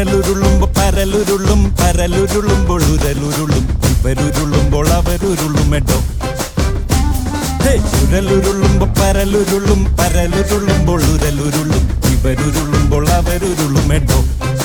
ഉരലുരുളുമ്പോ പരലുരുളും പരലുരുളുമ്പോൾ ഉരലുരുളും ഇവരുരുളുമ്പോൾ അവരുരുളുമെട്ടോ ഹേ, ഉരലുരുളുമ്പോ പരലുരുളും പരലുരുളുമ്പോൾ ഉരലുരുളും ഇവരുരുളുമ്പോൾ അവരുരുളുമെട്ടോ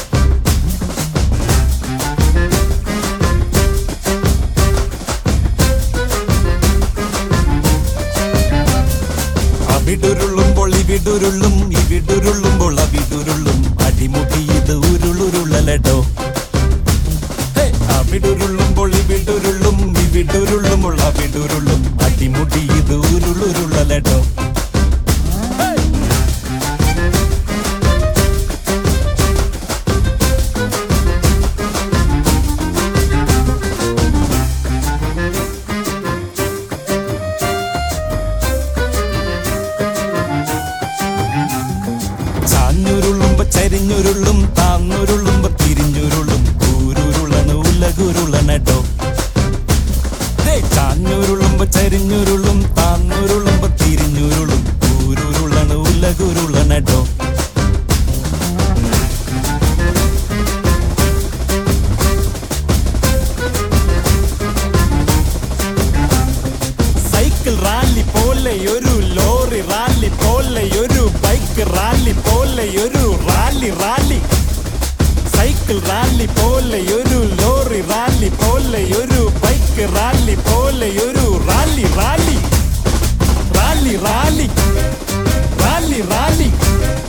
അവിടുരുളുമ്പോൾ ഇവിടുരുളും ഇവിടുരുളുമ്പോൾ അവിടുരുളും അടിമുടി ഇത് ഉരുളുരുളലടോ ഹേ, അവിടുരുളുമ്പോൾ ഇവിടുരുളും ഇവിടുരുളുമ്പോൾ അവിടുരുളും അടിമുടി ഇത് ഉരുളുരുളലടോ ചാഞ്ഞുരുളുമ്പോ ചരിഞ്ഞുരുളും താന്നുരുളുമ്പോ തിരിഞ്ഞുരുളും ഊരുരുളണ് ഉലകുരുളനട്ടോ ഹേ, ചാഞ്ഞുരുളുമ്പോ ചരിഞ്ഞുരുളും താന്നുരുളുമ്പോ തിരിഞ്ഞുരുളും ഊരുരുളണ് ഉലകുരുളനട്ടോ സൈക്കിൾ റാലി പോലെ ഒരു ലോറി റാലി പോലെ ഒരു ബൈക്ക് റാലി പോലെ ഒരു റാലി റാലി സൈക്കിൾ റാലി പോലെ ഒരു ലോറി റാലി പോലെ ഒരു ബൈക്ക് റാലി പോലെ ഒരു rally rally rally rally rally rally